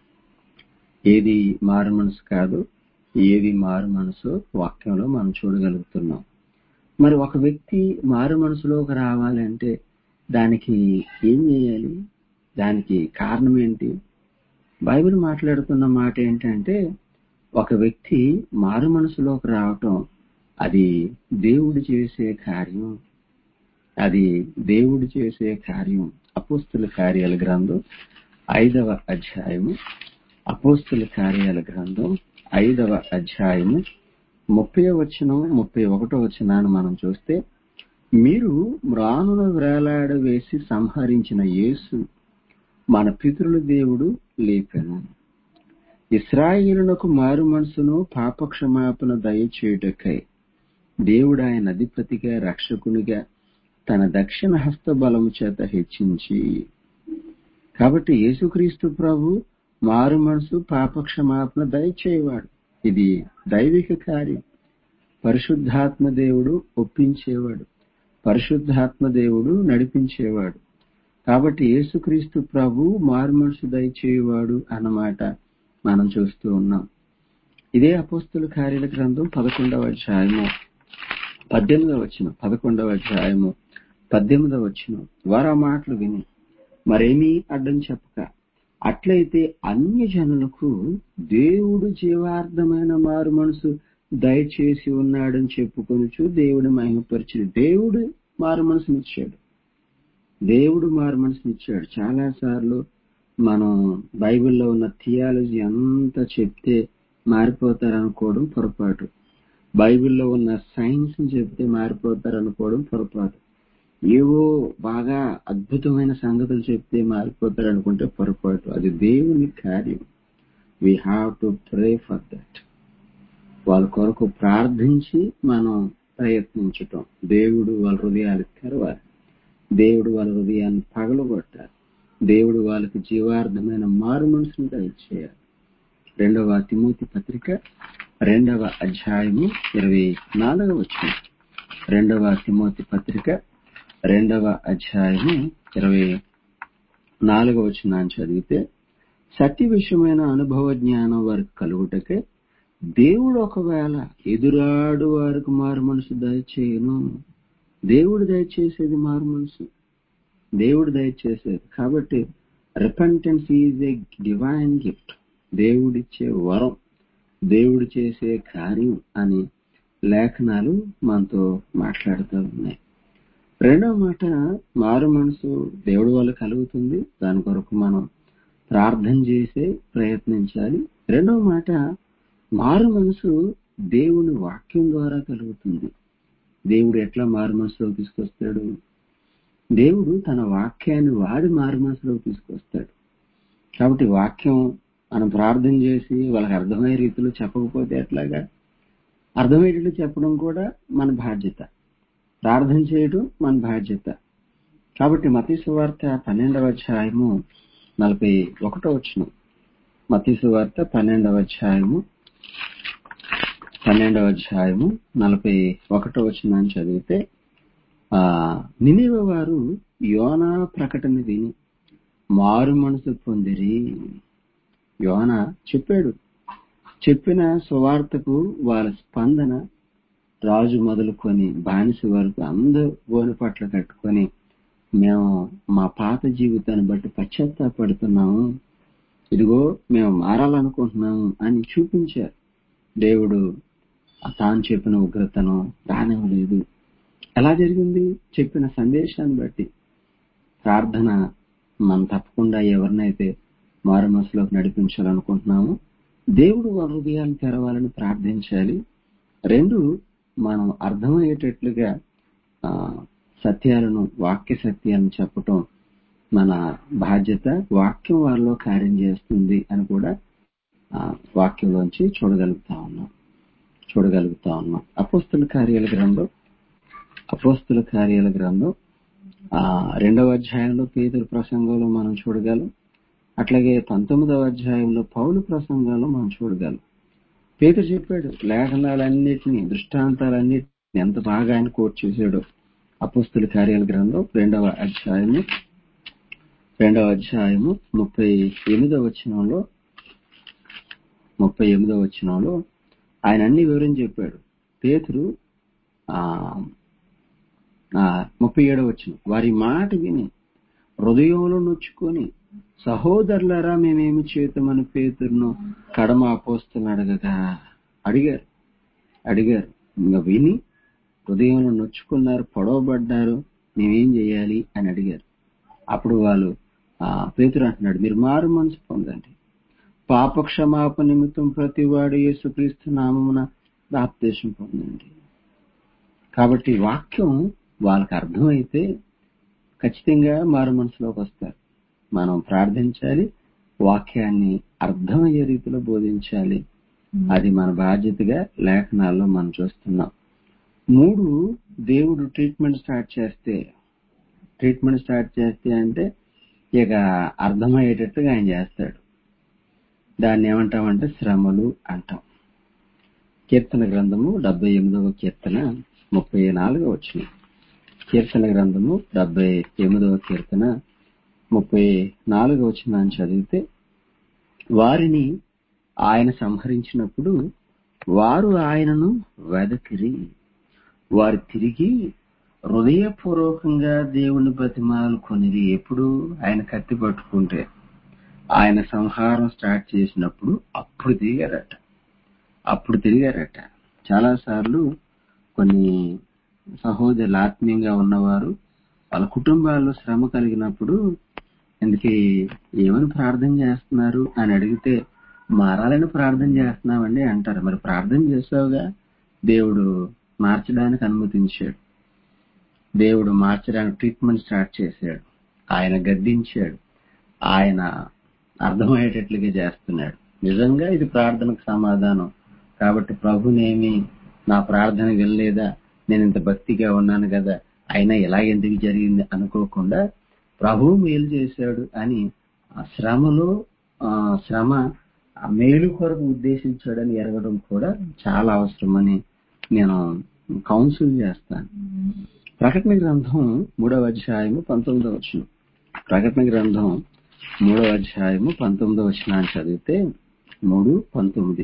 ఏది మారు మనసు కాదు ఏది మారు మనసు వాక్యంలో మనం చూడగలుగుతున్నాం మరి ఒక వ్యక్తి మారు మనసులోకి రావాలంటే దానికి ఏం చేయాలి దానికి కారణం ఏంటి బైబిల్ మాట్లాడుతున్న మాట ఏంటంటే ఒక వ్యక్తి మారు మనసులోకి రావటం అది దేవుడు చేసే కార్యం అది దేవుడు చేసే కార్యం అపోస్తుల కార్యాల గ్రంథం ఐదవ అధ్యాయము అపోస్తుల కార్యాల గ్రంథం ఐదవ అధ్యాయము ముప్పై వచనం ముప్పై ఒకటో వచనాన్ని మనం చూస్తే మీరు మ్రానును వేలాడవేసి సంహరించిన యేసు మన పితరుల దేవుడు లేపెను ఇస్రాయిలునకు మారు మనసును పాపక్షమాపణ దయచేయుటకై దేవుడు ఆయన అధిపతిగా రక్షకునిగా తన దక్షిణ హస్త బలము చేత హెచ్చించి కాబట్టి యేసుక్రీస్తు ప్రభు మారు మనసు పాపక్షమాపణ దయచేయవాడు ఇది దైవిక కార్యం పరిశుద్ధాత్మ దేవుడు ఒప్పించేవాడు పరిశుద్ధాత్మ దేవుడు నడిపించేవాడు కాబట్టి యేసుక్రీస్తు ప్రభు మారు మనసు దయచేయవాడు అన్నమాట మనం చూస్తూ ఉన్నాం ఇదే అపోస్తుల కార్యాల గ్రంథం పదకొండవ అధ్యాయము పద్దెనిమిదవ వచ్చిన పదకొండవ అధ్యాయము పద్దెనిమిదవ వచ్చిన వారు ఆ మాటలు విని మరేమీ అడ్డం చెప్పక అట్లయితే అన్య జనులకు దేవుడు జీవార్థమైన మారు మనసు దయచేసి ఉన్నాడని చెప్పుకొనుచు దేవుడు మహిమపరిచి దేవుడు మారు మనసునిచ్చాడు దేవుడు మారు మనసునిచ్చాడు చాలా సార్లు మనం బైబిల్లో ఉన్న థియాలజీ అంతా చెప్తే మారిపోతారు అనుకోవడం పొరపాటు బైబిల్లో ఉన్న సైన్స్ చెప్తే మారిపోతారు అనుకోవడం పొరపాటు ఏవో బాగా అద్భుతమైన సంగతులు చెప్తే మారిపోతారు అనుకుంటే పొరపాటు అది దేవుని కార్యం we have to pray for that వాళ్ళ కొరకు ప్రార్థించి మనం ప్రయత్నించటం దేవుడు వాళ్ళ హృదయాలు తెరవాలి దేవుడు వాళ్ళ హృదయాన్ని పగలగొట్టాలి దేవుడు వాళ్ళకి జీవార్థమైన మారు మనసును దయచేయాలి రెండవ తిమోతి పత్రిక రెండవ అధ్యాయము ఇరవై నాలుగవ వచ్చిన రెండవ తిమోతి పత్రిక రెండవ అధ్యాయము ఇరవై నాలుగవ వచనాన్ని చదివితే సత్య విషయమైన అనుభవ జ్ఞానం వారికి కలుగుటకే దేవుడు ఒకవేళ ఎదురాడు వారికి మారు మనసు దయచేయను దేవుడు దయచేసేది మారు మనసు దేవుడు దయచేసేది కాబట్టి repentance is a divine gift దేవుడిచ్చే వరం దేవుడు చేసే కార్యం అని లేఖనాలు మనతో మాట్లాడుతూ ఉన్నాయి రెండవ మాట మారు మనసు దేవుడి వల్ల కలుగుతుంది దాని కొరకు మనం ప్రార్థన చేసే ప్రయత్నించాలి రెండవ మాట మారు మనసు దేవుని వాక్యం ద్వారా కలుగుతుంది దేవుడు ఎట్లా మారు మనసులోకి తీసుకొస్తాడు దేవుడు తన వాక్యాన్ని వాడి మారు మనసులోకి తీసుకొస్తాడు కాబట్టి వాక్యం మనం ప్రార్థన చేసి వాళ్ళకి అర్థమయ్యే రీతిలో చెప్పకపోతే ఎట్లాగా అర్థమయ్యేటట్లు చెప్పడం కూడా మన బాధ్యత ప్రార్థన చేయడం మన బాధ్యత కాబట్టి మతీసు వార్త పన్నెండవ అధ్యాయము నలభై ఒకటో వచ్చిన మతీసు వార్త పన్నెండవ అధ్యాయము పన్నెండవ అధ్యాయము నలభై ఒకటో వచ్చిన చదివితే ఆ నినివ వారు యోనా ప్రకటన విని మారు మనసు పొందిరి యోన చెప్పాడు చెప్పిన సువార్తకు వాళ్ళ స్పందన రాజు మొదలుకొని బానిస వరకు అందరూ గోని పట్ల కట్టుకొని మేము మా పాత జీవితాన్ని బట్టి పశ్చాత్తాపడుతున్నాము ఇదిగో మేము మారాలనుకుంటున్నాము అని చూపించారు దేవుడు తాను చెప్పిన ఉగ్రతను రానివ్వలేదు ఎలా జరిగింది చెప్పిన సందేశాన్ని బట్టి ప్రార్థన మనం తప్పకుండా ఎవరినైతే మారు మనసులోకి నడిపించాలనుకుంటున్నామో దేవుడు వారి హృదయాన్ని తెరవాలని ప్రార్థించాలి రెండు మనం అర్థమయ్యేటట్లుగా ఆ, సత్యాలను వాక్య సత్యాలను చెప్పటం మన బాధ్యత వాక్యం వారిలో కార్యం చేస్తుంది అని కూడా ఆ, వాక్యంలోంచి చూడగలుగుతా ఉన్నాం చూడగలుగుతా ఉన్నాం అపోస్తుల కార్యాల గ్రంథం అపోస్తుల కార్యాల గ్రంథం ఆ రెండవ అధ్యాయంలో పేదల ప్రసంగంలో మనం చూడగలం అట్లాగే పంతొమ్మిదవ అధ్యాయంలో పౌలు ప్రసంగంలో మనం చూడగలం పేదరు చెప్పాడు లేఖనాలన్నిటినీ దృష్టాంతాలన్నిటిని ఎంత బాగా ఆయన కోట్ చేశాడో అపోస్తుల కార్యాల గ్రంథం రెండవ అధ్యాయము రెండవ అధ్యాయము ముప్పై ఎనిమిదవ వచనంలో ముప్పై ఎనిమిదవ వచనంలో ఆయన అన్ని వివరం చెప్పాడు పేతురు ఆ ఆ, ముప్పై ఏడవ వచ్చిన వారి మాట విని హృదయంలో నొచ్చుకొని సహోదరులారా మేమేమి చేతమని పేతురును కడమ అపోస్తులను అడగగా అడిగారు అడిగారు ఇంకా విని హృదయంలో నొచ్చుకున్నారు పొడవబడ్డారు మేమేం చేయాలి అని అడిగారు అప్పుడు వాళ్ళు ఆ, పేతురు అంటున్నాడు మీరు మారు మనసు పొందండి పాప క్షమాపణ నిమిత్తం ప్రతి వాడు యేసుక్రీస్తు నామమున బాప్తేశం పొందండి కాబట్టి వాక్యం వాళ్ళకి అర్థమైతే ఖచ్చితంగా మారు మనసులోకి వస్తారు మనం ప్రార్థించాలి వాక్యాన్ని అర్థమయ్యే రీతిలో బోధించాలి అది మన బాధ్యతగా లేఖనాల్లో మనం చూస్తున్నాం మూడు దేవుడు ట్రీట్మెంట్ స్టార్ట్ చేస్తే ట్రీట్మెంట్ స్టార్ట్ చేస్తే అంటే ఇక అర్థమయ్యేటట్టుగా ఆయన చేస్తాడు దాన్ని ఏమంటామంటే శ్రమలు అంటాం కీర్తన గ్రంథము డెబ్బై ఎనిమిదవ కీర్తన ముప్పై నాలుగవ వచ్చిన కీర్తన గ్రంథము డెబ్బై ఎనిమిదవ కీర్తన ముప్పై నాలుగవ వచ్చిన చదివితే వారిని ఆయన సంహరించినప్పుడు వారు ఆయనను వెదకిరి వారు తిరిగి హృదయపూర్వకంగా దేవుని బతిమాలు కొనిది ఎప్పుడు ఆయన కత్తి పట్టుకుంటే ఆయన సంహారం స్టార్ట్ చేసినప్పుడు అప్పుడు తిరిగారట అప్పుడు తిరిగారట చాలా సార్లు కొన్ని సహోదరులు ఆత్మీయంగా ఉన్నవారు వాళ్ళ కుటుంబాల్లో శ్రమ కలిగినప్పుడు ఎందుకు ఏమని ప్రార్థన చేస్తున్నారు అని అడిగితే మారాలని ప్రార్థన చేస్తున్నామండి అంటారు మరి ప్రార్థన చేసావుగా దేవుడు మార్చడానికి అనుమతించాడు దేవుడు మార్చడానికి ట్రీట్మెంట్ స్టార్ట్ చేశాడు ఆయన గద్దించాడు ఆయన అర్థమయ్యేటట్లుగా చేస్తున్నాడు నిజంగా ఇది ప్రార్థనకు సమాధానం కాబట్టి ప్రభునేమి నా ప్రార్థన వినలేదా నేను ఇంత భక్తిగా ఉన్నాను కదా అయినా ఇలా ఎందుకు జరిగింది అనుకోకుండా ప్రభు మేలు చేశాడు అని ఆ శ్రమలో ఆ శ్రమ ఆ మేలు కొరకు ఉద్దేశించాడని ఎరగడం కూడా చాలా అవసరమని నేను కౌన్సిల్ చేస్తాను ప్రకటన గ్రంథం మూడవ అధ్యాయము పంతొమ్మిదవ వచనం ప్రకటన గ్రంథం మూడవ అధ్యాయము పంతొమ్మిదవ వచనాన్ని చదివితే మూడు పంతొమ్మిది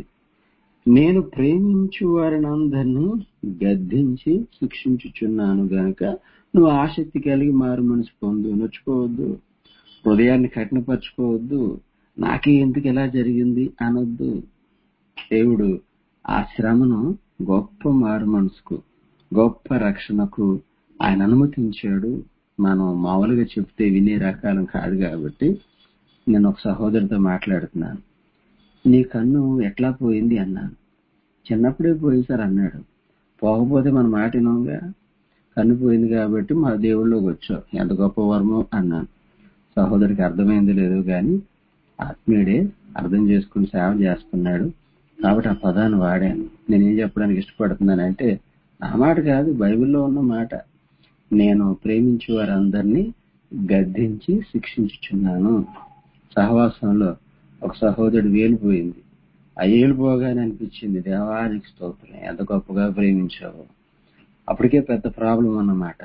నేను ప్రేమించు వారిని అందరినీ గద్దించి శిక్షించుచున్నాను గనుక నువ్వు ఆసక్తి కలిగి మారు మనసు పొందు నొచ్చుకోవద్దు హృదయాన్ని కఠినపరచుకోవద్దు నాకే ఎందుకు ఎలా జరిగింది అనొద్దు దేవుడు ఆ శ్రమను గొప్ప మారు మనసుకు గొప్ప రక్షణకు ఆయన అనుమతించాడు మనం మామూలుగా చెప్తే వినే రకాలం కాదు కాబట్టి నేను ఒక సహోదరితో మాట్లాడుతున్నాను నీ కన్ను ఎట్లా పోయింది అన్నాను చిన్నప్పుడే పోయి సార్ అన్నాడు పోకపోతే మన మాట వినవుగా కన్ను పోయింది కాబట్టి మా దేవుళ్ళలోకి వచ్చావు ఎంత గొప్ప వరమో అన్నాను సహోదరికి అర్థమైంది లేదు కానీ ఆత్మీయుడే అర్థం చేసుకుని సేవ చేస్తున్నాడు కాబట్టి ఆ పదాన్ని వాడాను నేనేం చెప్పడానికి ఇష్టపడుతున్నానంటే నా మాట కాదు బైబిల్లో ఉన్న మాట నేను ప్రేమించే వారందరినీ గద్దించి శిక్షించుచున్నాను సహవాసంలో ఒక సహోదరుడు వేలిపోయింది ఆ ఏలిపోగానే అనిపించింది దేవానికి స్తోత్రం ఎంత గొప్పగా ప్రేమించావు అప్పటికే పెద్ద ప్రాబ్లం అన్నమాట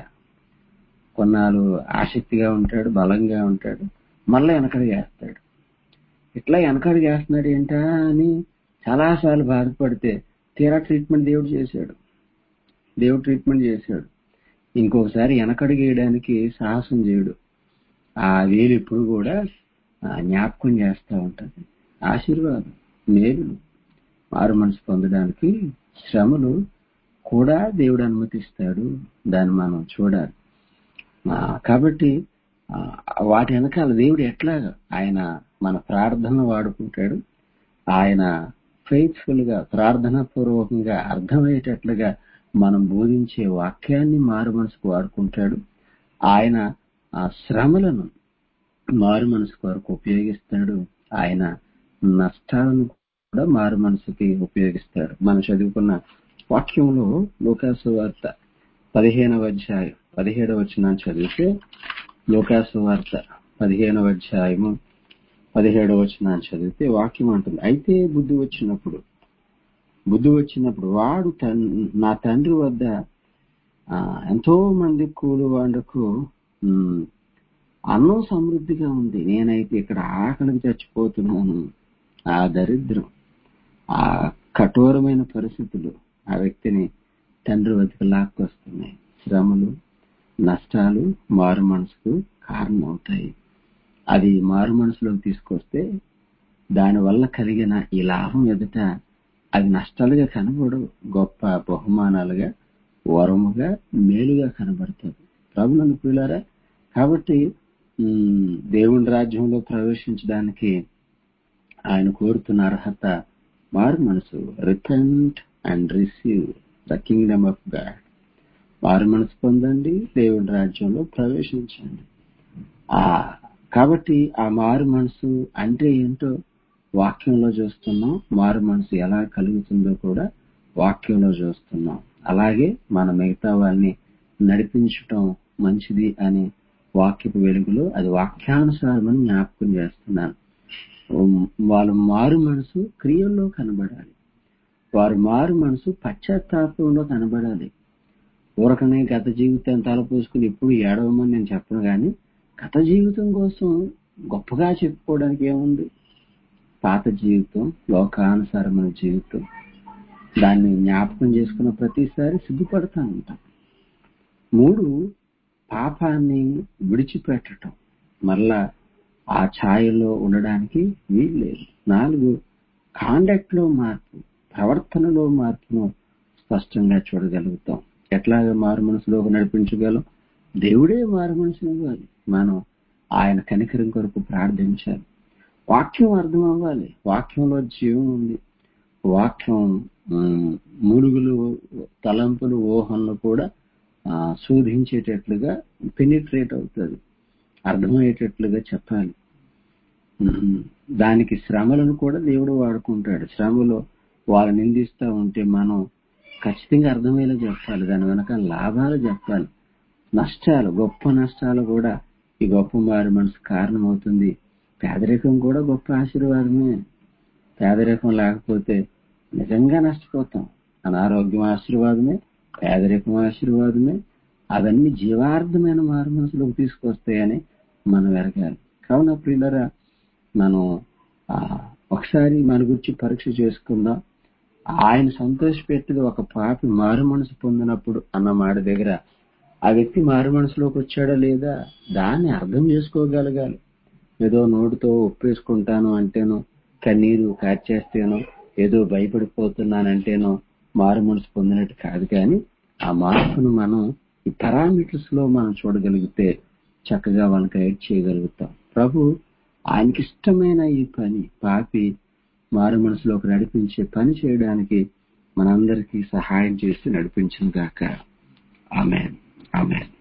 కొన్నాళ్ళు ఆసక్తిగా ఉంటాడు బలంగా ఉంటాడు మళ్ళీ వెనకడికి వేస్తాడు ఇట్లా వెనకడికి వేస్తున్నాడు ఏంటా అని చాలాసార్లు బాధపడితే తీరా ట్రీట్మెంట్ దేవుడు చేశాడు దేవుడు ట్రీట్మెంట్ చేశాడు ఇంకొకసారి వెనకడికి వేయడానికి సాహసం చేయడు ఆ వేలు ఇప్పుడు కూడా ఆ, జ్ఞాపకం చేస్తూ ఉంటది ఆశీర్వాదం మేలు మారు మనసు పొందడానికి శ్రమలు కూడా దేవుడు అనుమతిస్తాడు దాన్ని మనం చూడాలి ఆ, కాబట్టి ఆ, వాటి వెనకాల దేవుడు ఎట్లాగా ఆయన మన ప్రార్థన వాడుకుంటాడు ఆయన ఫెయిత్ఫుల్ గా ప్రార్థన పూర్వకంగా అర్థమయ్యేటట్లుగా మనం బోధించే వాక్యాన్ని మారు మనసుకు వాడుకుంటాడు ఆయన ఆ శ్రమలను మారు మనసు కొరకు ఉపయోగిస్తాడు ఆయన నష్టాలను కూడా మారు మనసుకి ఉపయోగిస్తాడు మనం చదువుకున్న వాక్యంలో లోకాసు వార్త పదిహేనవ అధ్యాయం పదిహేడవ వచనం చదివితే లోకాసు వార్త పదిహేనవ అధ్యాయము పదిహేడవ వచనాన్ని చదివితే వాక్యం అంటుంది అయితే బుద్ధి వచ్చినప్పుడు బుద్ధి వచ్చినప్పుడు వాడు తన్ నా తండ్రి వద్ద ఆ, ఎంతో మంది కూలి వాళ్ళకు ఉమ్, అన్నం సమృద్ధిగా ఉంది నేనైతే ఇక్కడ ఆకలికి చచ్చిపోతున్నాను ఆ దరిద్రం ఆ కఠోరమైన పరిస్థితులు ఆ వ్యక్తిని తండ్రి వద్దకు లాక్కొస్తున్నాయి శ్రమలు నష్టాలు మారు మనసుకు కారణం అవుతాయి అది మారు మనసులోకి తీసుకొస్తే దానివల్ల కలిగిన ఈ లాభం ఎదుట అది నష్టాలుగా కనబడవు గొప్ప బహుమానాలుగా వరముగా మేలుగా కనబడుతుంది ప్రభులను పిల్లారా కాబట్టి ఉమ్, దేవుని రాజ్యంలో ప్రవేశించడానికి ఆయన కోరుతున్న అర్హత మారు మనసు repent and receive the kingdom of God మారు మనసు పొందండి దేవుని రాజ్యంలో ప్రవేశించండి ఆ కాబట్టి ఆ మారు మనసు అంటే ఏంటో వాక్యంలో చూస్తున్నాం మారు మనసు ఎలా కలుగుతుందో కూడా వాక్యంలో చూస్తున్నాం అలాగే మన మిగతా వాళ్ళని నడిపించటం మంచిది అని వాక్యపు వెలుగులో అది వాక్యానుసారమని జ్ఞాపకం చేస్తున్నాను ఉమ్, వాళ్ళ మారు మనసు క్రియల్లో కనబడాలి వారి మారు మనసు పశ్చాత్తాపంలో కనబడాలి ఊరకనే గత జీవితాన్ని తలపోసుకుని ఎప్పుడు ఏడవమని నేను చెప్పను కానీ గత జీవితం కోసం గొప్పగా చెప్పుకోవడానికి ఏముంది పాత జీవితం లోకానుసారమైన జీవితం దాన్ని జ్ఞాపకం చేసుకున్న ప్రతిసారి సిగ్గుపడతా ఉంటాం మూడు పాపాన్ని విడిచిపెట్టటం మళ్ళా ఆ ఛాయలో ఉండడానికి వీల్లేదు నాలుగు కాండక్ట్ లో మార్పు ప్రవర్తనలో మార్పును స్పష్టంగా చూడగలుగుతాం ఎట్లాగా మారు మనసులోకి నడిపించగలం దేవుడే మారు మనసుని ఇవ్వాలి మనం ఆయన కనికరం కొరకు ప్రార్థించాలి వాక్యం అర్థం అవ్వాలి వాక్యంలో జీవం ఉంది వాక్యం ఉమ్, ములుగులు తలంపులు ఊహంలో కూడా ఆ, శోధించేటట్లుగా పెనిట్రేట్ అవుతుంది అర్థమయ్యేటట్లుగా చెప్పాలి ఉమ్, దానికి శ్రమలను కూడా దేవుడు వాడుకుంటాడు శ్రమలో వాళ్ళు నిందిస్తా ఉంటే మనం ఖచ్చితంగా అర్థమయ్యేలా చెప్పాలి దాని వెనక లాభాలు చెప్పాలి నష్టాలు గొప్ప నష్టాలు కూడా ఈ గొప్ప మారి మనసు కారణమవుతుంది పేదరికం కూడా గొప్ప ఆశీర్వాదమే పేదరికం లేకపోతే నిజంగా నష్టపోతాం అనారోగ్యం ఆశీర్వాదమే పేదరికం ఆశీర్వాదమే అవన్నీ జీవార్థమైన మారు మనసులోకి తీసుకొస్తాయని మనం ఎరగాలి కావున ప్రియులరా మనం ఆ, ఒకసారి మన గురించి పరీక్ష చేసుకుందాం ఆయన సంతోషపెట్టేది ఒక పాపి మారు మనసు పొందినప్పుడు అన్న మాట దగ్గర ఆ వ్యక్తి మారు మనసులోకి వచ్చాడా లేదా దాన్ని అర్థం చేసుకోగలగాలి ఏదో నోటితో ఒప్పేసుకుంటాను అంటేనో కన్నీరు కార్చేస్తేనో ఏదో భయపడిపోతున్నానంటేనో మారు మనసు పొందినట్టు కాదు కానీ ఆ మార్పును మనం ఈ పారామీటర్స్ లో మనం చూడగలిగితే చక్కగా వాళ్ళకి గైడ్ చేయగలుగుతాం ప్రభు ఆయనకి ఇష్టమైన ఈ పని పాపి మారు మనసులోకి నడిపించే పని చేయడానికి మనందరికీ సహాయం చేసి నడిపించిన గాక ఆమె ఆమె